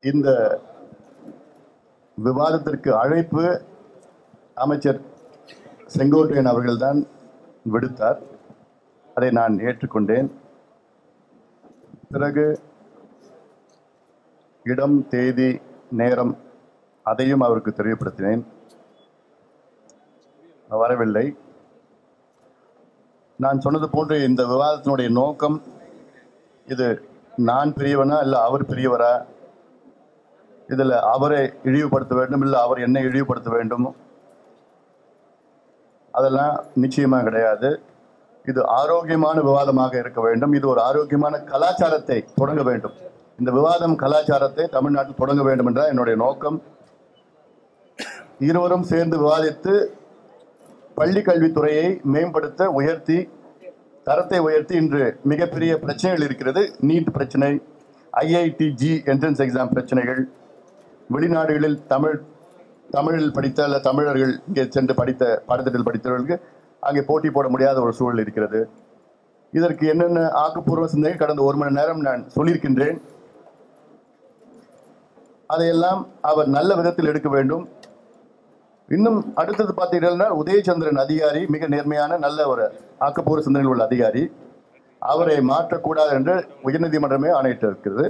இந்த விவாதத்திற்கு அழைப்பு அமைச்சர் செங்கோட்டையன் அவர்கள்தான் விடுத்தார் அதை நான் ஏற்றுக்கொண்டேன் பிறகு இடம் தேதி நேரம் அதையும் அவருக்கு தெரியப்படுத்தினேன் வரவில்லை நான் சொன்னது போன்று இந்த விவாதத்தினுடைய நோக்கம் இது நான் பெரியவனா இல்லை அவர் பெரியவரா இதில் அவரை இழிவுபடுத்த வேண்டும் இல்லை அவர் என்னை இழிவுபடுத்த வேண்டும் அதெல்லாம் நிச்சயமாக கிடையாது இது ஆரோக்கியமான விவாதமாக இருக்க வேண்டும் இது ஒரு ஆரோக்கியமான கலாச்சாரத்தை தொடங்க வேண்டும் இந்த விவாதம் கலாச்சாரத்தை தமிழ்நாட்டில் தொடங்க வேண்டும் என்ற என்னுடைய நோக்கம் இருவரும் சேர்ந்து விவாதித்து பள்ளி கல்வித்துறையை மேம்படுத்த உயர்த்தி தரத்தை உயர்த்தி இன்று மிகப்பெரிய பிரச்சனைகள் இருக்கிறது நீட் பிரச்சனை ஐஐடி ஜி என்ட்ரன்ஸ் எக்ஸாம் பிரச்சனைகள் வெளிநாடுகளில் தமிழ் தமிழில் படித்த அல்ல தமிழர்கள் இங்கே சென்று படித்த பாடத்திட்டத்தில் படித்தவர்களுக்கு அங்கே போட்டி போட முடியாத ஒரு சூழல் இருக்கிறது இதற்கு என்னென்ன ஆக்கப்பூர்வ சிந்தனை கடந்த ஒரு மணி நேரம் நான் சொல்லியிருக்கின்றேன் அதையெல்லாம் அவர் நல்ல விதத்தில் எடுக்க வேண்டும் இன்னும் அடுத்தது பார்த்தீங்கன்னா உதயச்சந்திரன் அதிகாரி மிக நேர்மையான நல்ல ஒரு ஆக்கப்பூர்வ சிந்தனைகள் உள்ள அதிகாரி அவரை மாற்றக்கூடாது என்று உயர்நீதிமன்றமே ஆணையிட்டு இருக்கிறது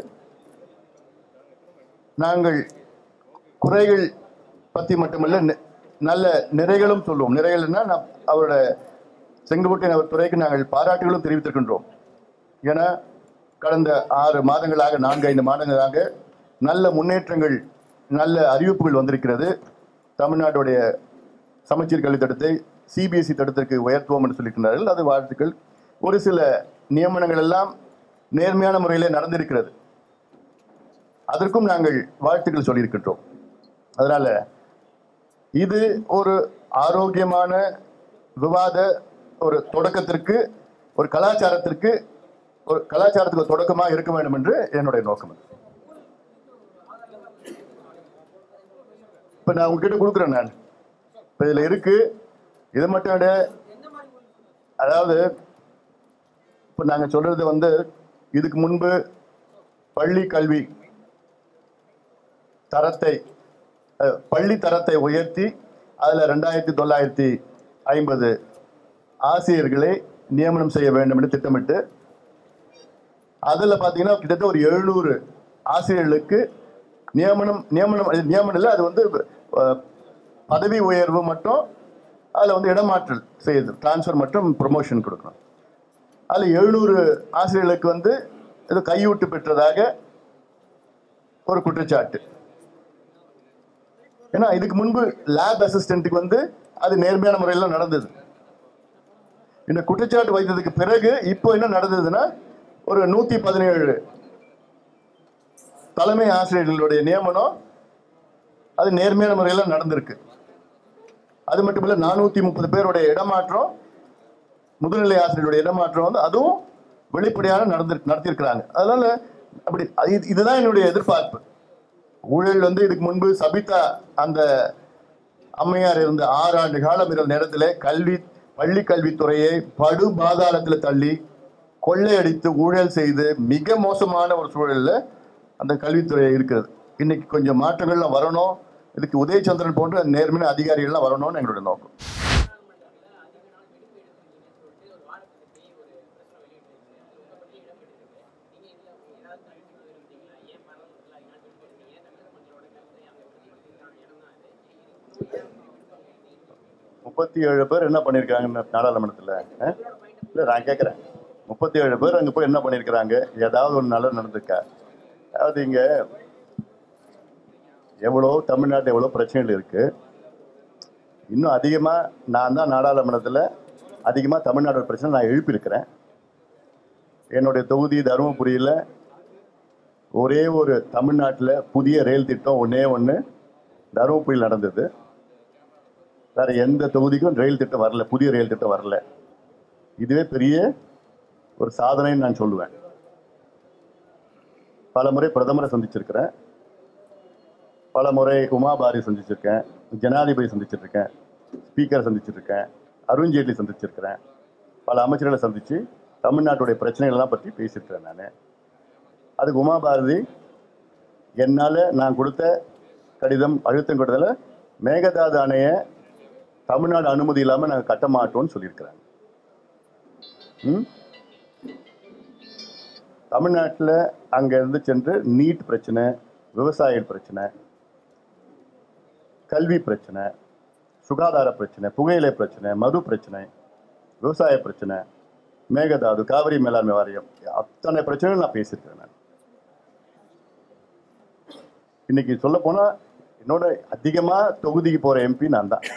நாங்கள் குறைகள் பற்றி மட்டுமல்ல நி- நல்ல நிறைகளும் சொல்லுவோம் நிறைகள்னா நான் அவரோட செங்கோட்டையன் அவர் துறைக்கு நாங்கள் பாராட்டுகளும் தெரிவித்திருக்கின்றோம் ஏன்னா கடந்த ஆறு மாதங்களாக நான்கு ஐந்து மாதங்களாக நல்ல முன்னேற்றங்கள் நல்ல அறிவிப்புகள் வந்திருக்கிறது தமிழ்நாட்டுடைய சமச்சீர் கல்வி திட்டத்தை சிபிஎஸ்இ திட்டத்திற்கு உயர்த்துவோம் என்று சொல்லியிருக்கிறார்கள் அது வாழ்த்துக்கள் ஒரு சில நியமனங்கள் எல்லாம் நேர்மையான முறையிலே நடந்திருக்கிறது அதற்கும் நாங்கள் வாழ்த்துக்கள் சொல்லியிருக்கின்றோம் அதனால இது ஒரு ஆரோக்கியமான விவாத ஒரு தொடக்கத்திற்கு ஒரு கலாச்சாரத்திற்கு ஒரு கலாச்சாரத்துக்கு ஒரு தொடக்கமாக இருக்க வேண்டும் என்று என்னுடைய நோக்கம் இப்ப நான் உங்ககிட்ட கொடுக்குறேன் நான் இப்ப இதுல இருக்கு இது மட்டும் விட அதாவது இப்ப நாங்க சொல்றது வந்து இதுக்கு முன்பு பள்ளி கல்வி தரத்தை அஹ், பள்ளி தரத்தை உயர்த்தி அதில் ரெண்டாயிரத்தி தொள்ளாயிரத்தி ஐம்பது ஆசிரியர்களை நியமனம் செய்ய வேண்டும் என்று திட்டமிட்டு அதில் பார்த்தீங்கன்னா கிட்டத்தட்ட ஒரு எழுநூறு ஆசிரியர்களுக்கு நியமனம் நியமனம் அது நியமனம் இல்லை அது வந்து அஹ், பதவி உயர்வு மட்டும் அதில் வந்து இடமாற்றல் செய்யுது ட்ரான்ஸ்ஃபர் மற்றும் ப்ரொமோஷன் கொடுக்கணும் அதில் எழுநூறு ஆசிரியர்களுக்கு வந்து ஏதோ கையூட்டு பெற்றதாக ஒரு குற்றச்சாட்டு ஏன்னா இதுக்கு முன்பு லேப் அசிஸ்டன்ட்டுக்கு வந்து அது நேர்மையான முறையில் நடந்தது இந்த குற்றச்சாட்டு வைத்ததுக்கு பிறகு இப்போ என்ன நடந்ததுன்னா ஒரு நூத்தி பதினேழு தலைமை ஆசிரியர்களுடைய நியமனம் அது நேர்மையான முறையில் நடந்திருக்கு அது மட்டும் இல்ல நானூத்தி முப்பது பேருடைய இடமாற்றம் முதுநிலை ஆசிரியருடைய இடமாற்றம் வந்து அதுவும் வெளிப்படையான நடந்து நடத்தியிருக்கிறாங்க அதனால அப்படி இது- இதுதான் என்னுடைய எதிர்பார்ப்பு ஊழல் வந்து இதுக்கு முன்பு சபிதா அந்த அம்மையார் இருந்த ஆறு ஆண்டு காலம் இருந்த நேரத்தில் கல்வி பள்ளி கல்வித்துறையை படு பாதாளத்தில் தள்ளி கொள்ளையடித்து ஊழல் செய்து மிக மோசமான ஒரு சூழல்ல அந்த கல்வித்துறை இருக்கிறது இன்னைக்கு கொஞ்சம் மாற்றங்கள்லாம் வரணும் இதுக்கு உதயச்சந்திரன் போன்ற நேர்மையான அதிகாரிகள்லாம் வரணும்னு எங்களுடைய நோக்கம் முப்பத்தி ஏழு பேர் என்ன பண்ணியிருக்காங்க நாடாளுமன்றத்தில் இல்லை நான் கேட்குறேன் முப்பத்தி ஏழு பேர் அங்கே போய் என்ன பண்ணியிருக்கிறாங்க ஏதாவது ஒரு நல்லது நடந்திருக்கா அதாவது இங்கே எவ்வளோ தமிழ்நாட்டில் எவ்வளோ பிரச்சனைகள் இருக்குது இன்னும் அதிகமாக நான் தான் நாடாளுமன்றத்தில் அதிகமாக தமிழ்நாடு பிரச்சனை நான் எழுப்பியிருக்கிறேன் என்னுடைய தொகுதி தருமபுரியில் ஒரே ஒரு தமிழ்நாட்டில் புதிய ரயில் திட்டம் ஒன்றே ஒன்று தருமபுரியில் நடந்தது வேற எந்த தொகுதிக்கும் ரயில் திட்டம் வரல புதிய ரயில் திட்டம் வரல இதுவே பெரிய ஒரு சாதனைன்னு நான் சொல்லுவேன் பல முறை பிரதமரை சந்திச்சிருக்கிறேன் பல முறை உமாபாரி சந்திச்சிருக்கேன் ஜனாதிபதி சந்திச்சிருக்கேன் ஸ்பீக்கரை சந்திச்சிருக்கேன் அருண்ஜேட்லி சந்திச்சிருக்கிறேன் பல அமைச்சர்களை சந்திச்சு தமிழ்நாட்டுடைய பிரச்சனைகள்லாம் பற்றி பேசியிருக்கிறேன் நான் அதுக்கு உமாபாரதி என்னால் நான் கொடுத்த கடிதம் அழுத்தம் கொடுத்ததில் மேகதாது அணையை தமிழ்நாடு அனுமதி இல்லாமல் நாங்கள் கட்ட மாட்டோம்னு சொல்லியிருக்கிறாங்க ம் தமிழ்நாட்டில் அங்கேருந்து சென்று நீட் பிரச்சனை விவசாய பிரச்சனை கல்வி பிரச்சனை சுகாதார பிரச்சனை புகையிலை பிரச்சனை மது பிரச்சனை விவசாய பிரச்சனை மேகதாது காவிரி மேலாண்மை வாரியம் அத்தனை பிரச்சனைகள் நான் பேசியிருக்கிறேன் நான் இன்னைக்கு சொல்ல போனா என்னோட அதிகமா தொகுதிக்கு போற எம்பி நான் தான்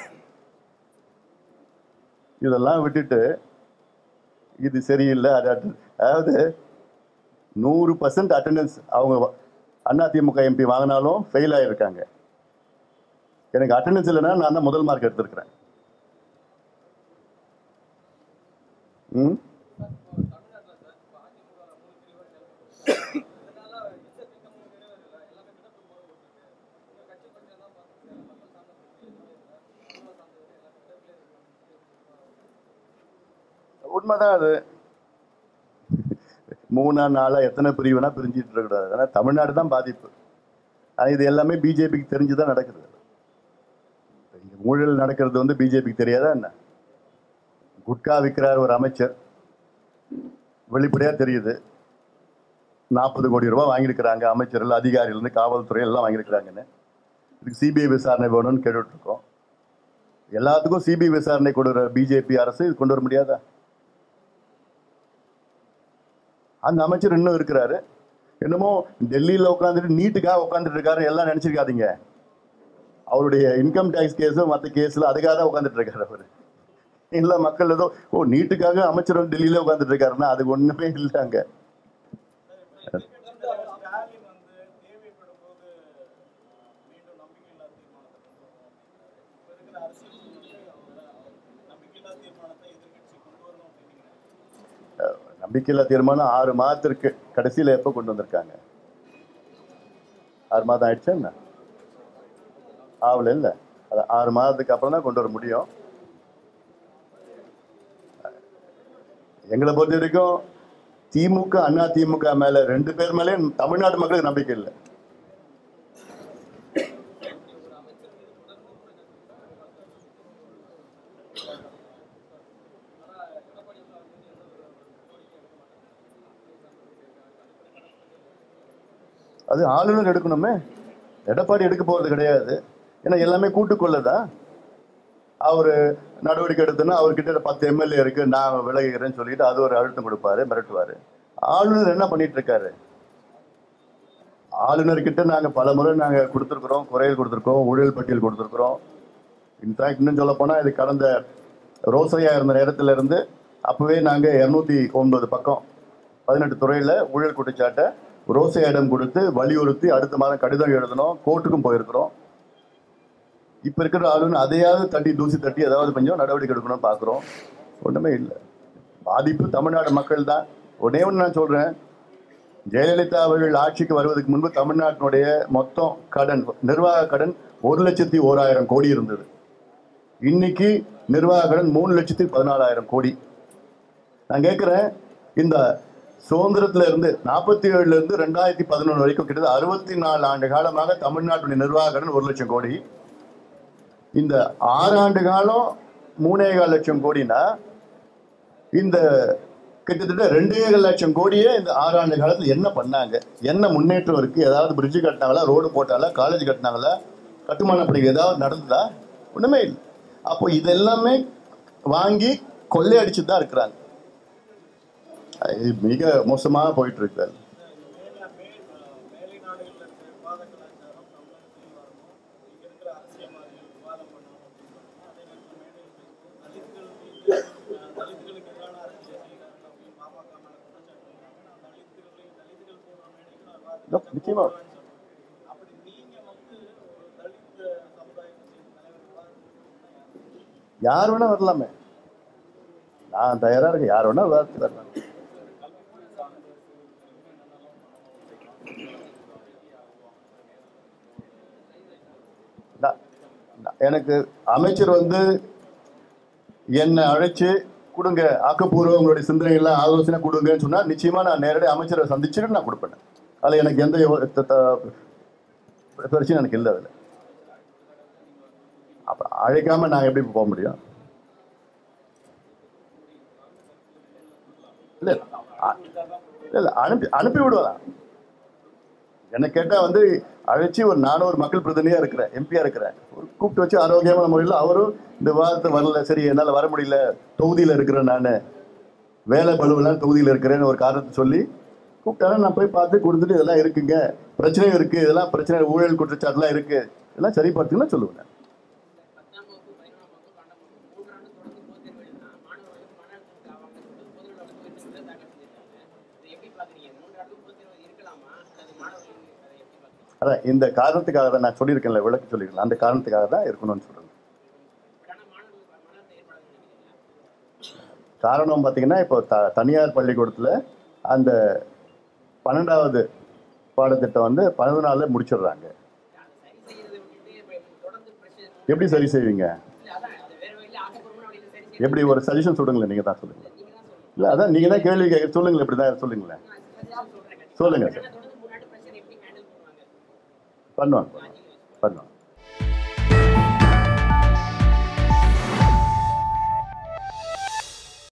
இதெல்லாம் விட்டுட்டு இது சரியில்லை அது அது- அதாவது நூறு பர்சன்ட் அட்டண்டன்ஸ் அவங்க அதிமுக எம்பி வாங்கினாலும் ஃபெயில் ஆகியிருக்காங்க எனக்கு அட்டண்டன்ஸ் இல்லைன்னா நான் தான் முதல் மார்க் எடுத்திருக்கிறேன் ம் உண்மைதான் அது மூணா நாளா எத்தனை பிரிவுனா பிரிஞ்சிட்டு இருக்கக்கூடாது ஆனால் தமிழ்நாடு தான் பாதிப்பு ஆனால் இது எல்லாமே பிஜேபிக்கு தெரிஞ்சு தான் நடக்குது இங்க ஊழல் நடக்கிறது வந்து பிஜேபிக்கு தெரியாதா என்ன குட்கா விற்கிறார் ஒரு அமைச்சர் வெளிப்படையா தெரியுது நாற்பது கோடி ரூபாய் வாங்கியிருக்கிறாங்க அமைச்சர்கள் அதிகாரிகள் இருந்து காவல்துறை எல்லாம் வாங்கியிருக்கிறாங்கன்னு இதுக்கு சிபிஐ விசாரணை வேணும்னு கேட்டுட்டு இருக்கோம் எல்லாத்துக்கும் சிபிஐ விசாரணை கொடுக்குற பிஜேபி அரசு இது கொண்டு வர முடியாதா அந்த அமைச்சர் இன்னும் இருக்கிறாரு என்னமோ டெல்லியில உட்காந்துட்டு நீட்டுக்காக உட்காந்துட்டு இருக்காரு எல்லாம் நினைச்சிருக்காதீங்க அவருடைய இன்கம் டேக்ஸ் கேஸும் மற்ற கேஸ்ல அதுக்காக தான் உட்காந்துட்டு இருக்காரு அவரு இல்ல மக்கள் ஏதோ ஓ நீட்டுக்காக அமைச்சர் வந்து டெல்லியில உட்காந்துட்டு இருக்காருன்னா அதுக்கு ஒண்ணுமே இல்லை அங்க ஸ்டாலின் வந்து தேவைப்படும் போது மீண்டும் நம்பிக்கையில்லா தீர்மானத்தை கொண்டு வரணும் இப்ப இருக்கிற அரசியல் சூழ்நிலைக்கு அவர் நம்பிக்கையில்லா தீர்மானத்தை எதிர்க்கட்சி கொண்டு வரணும் அப்படிங்கிறாங்க நம்பிக்கையில்லா தீர்மானம் ஆறு மாதத்திற்கு கடைசியில எப்ப கொண்டு வந்திருக்காங்க ஆறு மாதம் ஆயிடுச்சா என்ன ஆவல இல்ல அது ஆறு மாதத்துக்கு அப்புறம் தான் கொண்டு வர முடியும் எங்களை பொறுத்த வரைக்கும் திமுக அண்ணா திமுக மேல ரெண்டு பேர் மேலேயும் தமிழ்நாடு மக்களுக்கு நம்பிக்கை இல்லை அது ஆளுநர் எடுக்கணுமே எடப்பாடி எடுக்க போறது கிடையாது ஏன்னா எல்லாமே கூட்டுக்கொள்ளதான் அவரு நடவடிக்கை எடுத்தோன்னா அவர்கிட்ட பத்து எம்எல்ஏ இருக்கு நான் விலகுகிறேன்னு சொல்லிட்டு அது ஒரு அழுத்தம் கொடுப்பாரு மிரட்டுவாரு ஆளுநர் என்ன பண்ணிட்டு இருக்காரு ஆளுநர் கிட்ட நாங்க பல முறை நாங்க கொடுத்துருக்குறோம் குறைகள் கொடுத்துருக்கோம் ஊழல் பட்டியல் கொடுத்துருக்குறோம் இன்ஃபேக்ட் இன்னும் சொல்ல போனா இது கடந்த ரோசையா இருந்த நேரத்துல இருந்து அப்பவே நாங்க இருநூத்தி ஒன்பது பக்கம் பதினெட்டு துறையில ஊழல் குற்றச்சாட்டை ரோசையிடம் கொடுத்து வலியுறுத்தி அடுத்த மாதம் கடிதம் எழுதணும் கோர்ட்டுக்கும் போயிருக்கிறோம் இப்ப இருக்கிற ஆளுநர் அதையாவது தட்டி தூசி தட்டி ஏதாவது கொஞ்சம் நடவடிக்கை எடுக்கணும்னு பாக்குறோம் ஒண்ணுமே இல்லை பாதிப்பு தமிழ்நாடு மக்கள் தான் ஒன்னே ஒன்று நான் சொல்றேன் ஜெயலலிதா அவர்கள் ஆட்சிக்கு வருவதற்கு முன்பு தமிழ்நாட்டினுடைய மொத்தம் கடன் நிர்வாக கடன் ஒரு லட்சத்தி ஓராயிரம் கோடி இருந்தது இன்னைக்கு நிர்வாக கடன் மூணு லட்சத்தி பதினாலாயிரம் கோடி நான் கேட்கிறேன் இந்த சுதந்திரத்துல இருந்து நாற்பத்தி ஏழுல இருந்து ரெண்டாயிரத்தி பதினொன்று வரைக்கும் கிட்டத்தட்ட அறுபத்தி நாலு ஆண்டு காலமாக தமிழ்நாட்டுடைய நிர்வாக கடன் ஒரு லட்சம் கோடி இந்த ஆறு ஆண்டு காலம் மூணே கால் லட்சம் கோடினா இந்த கிட்டத்தட்ட ரெண்டே கால் லட்சம் கோடியே இந்த ஆறு ஆண்டு காலத்துல என்ன பண்ணாங்க என்ன முன்னேற்றம் இருக்கு ஏதாவது பிரிட்ஜ் கட்டினாங்களா ரோடு போட்டாங்களா காலேஜ் கட்டினாங்களா கட்டுமான பணிகள் ஏதாவது நடந்ததா ஒண்ணுமே இல்லை அப்போ இதெல்லாமே வாங்கி கொள்ளையடிச்சு தான் இருக்கிறாங்க இது மிக மோசமாக போயிட்டு இருக்கு மேல மேல் மேலை நாடுகளில் இருக்கிற விவாத கலாச்சாரம் தமிழகத்திலையும் வரணும் இங்க இருக்கிற அரசியல்வாதிகள் விவாதம் பண்ணணும் அப்படின்னு சொல்லணும். அதே நேரத்தில் மேடையில் பேசி தலித்துகள் மீது அஹ், தலித்துகளுக்கு எதிரான அரசியல் செய்கிறார்கள் அப்படின்னு பாமக மேல குற்றச்சாட்டு வைக்கிறாங்க. நான் தலித்துகளையும் தலித்துகள் போன்ற மேடைகள் நான் விவாதத்தை நிச்சயமா. அப்படி நீங்க வந்து ஒரு தலித் சமுதாயத்தை சேர்ந்த தலைவர் விவாதத்துக்கு யார் வேணா வரலாமே நான் தயாரா இருக்கேன் யார் வேணா விவாதத்துக்கு வரலாம் நான்- நான் எனக்கு அமைச்சர் வந்து என்னை அழைச்சு கொடுங்க ஆக்கப்பூர்வ உங்களுடைய சிந்தனைகள்லாம் ஆலோசனை கொடுங்கன்னு சொன்னா நிச்சயமா நான் நேரடியாக அமைச்சரை சந்திச்சுட்டு நான் கொடுப்பேன் அதுல எனக்கு எந்த யோ- த- த- பிரச்சனை எனக்கு இல்லை அதில் அப்போ அழைக்காம நான் எப்படி போக முடியும் இல்லை இல்லை இல்லை அனுப்பி அனுப்பி விடுவலாம் என்ன கேட்டால் வந்து அழைச்சி ஒரு நானும் ஒரு மக்கள் பிரதிநிதியாக இருக்கிறேன் எம்பியாக இருக்கிறேன் ஒரு கூப்பிட்டு வச்சு ஆரோக்கியமான முறையில் அவரும் இந்த வாரத்தை வரல சரி என்னால் வர முடியல தொகுதியில் இருக்கிறேன் நான் வேலை பலுவெல்லாம் தொகுதியில் இருக்கிறேன்னு ஒரு காரணத்தை சொல்லி கூப்பிட்டாலும் நான் போய் பார்த்து கொடுத்துட்டு இதெல்லாம் இருக்குங்க பிரச்சனை இருக்குது இதெல்லாம் பிரச்சனை ஊழல் குற்றச்சாட்டுலாம் இருக்குது இதெல்லாம் சரி பார்த்துங்கன்னா சொல்லுவேன் பத்தாம் வகுப்பு பதினொன்றாம் வகுப்பு பன்னெண்டாம் வகுப்பு மூன்றாண்டு தொடர்ந்து பொதுத் தேர்வு எழுதினா மாணவர்களுக்கு மன அழுத்தத்துக்கு ஆவாங்க பொதுவில் வந்து ஒரு தாக்கல் செஞ்சிருக்காங்க இதை எப்படி பார்க்குறீங்க மூன்றாண்டு பொதுத் தேர்வு இருக்கலாமா அல்லது மாணவர்களுக்கு அதை எப்படி பார்க்குறீங்க அதான் இந்த காரணத்துக்காக தான் நான் சொல்லியிருக்கேன்ல விளக்கு சொல்லியிருக்கேன் அந்த காரணத்துக்காக தான் இருக்கணும்னு சொல்கிறேன் பட் ஆனால் மாணவர்களுக்கு மன அழுத்தம் ஏற்படாதுன்னு நினைக்கிறீங்களா காரணம் பார்த்தீங்கன்னா இப்போ த தனியார் பள்ளிக்கூடத்தில் அந்த பன்னெண்டாவது பாடத்திட்டம் வந்து பன்னெண்டு நாளில் முடிச்சிடுறாங்க அதை சரி செய்யறதை விட்டுட்டு இப்ப தொடர்ந்து பிரச்சனை எப்படி சரி செய்வீங்க இல்லை அதான் அது வேற வழியில் ஆக்கப்பூர்வமான வழியில் சரி செய்ய எப்படி ஒரு சஜஷன் சொல்லுங்களேன் நீங்கள் தான் சொல்லுங்கள் நீங்க தான் சொல்லணும் இல்லை அதான் நீங்கள் தான் கேள்வி கேட்க சொல்லுங்களேன் இப்படி தான் சொல்லுங்களேன் நான் சஜஷன் சொல்றேன் சொல்லுங்க ஆனால் தொடர்ந்து மூணாண்டு பிரச்சனை எப்படி ஹேண்டில் பண்ணுவாங்க பண்ணுவாங்க பண்ணுவாங்க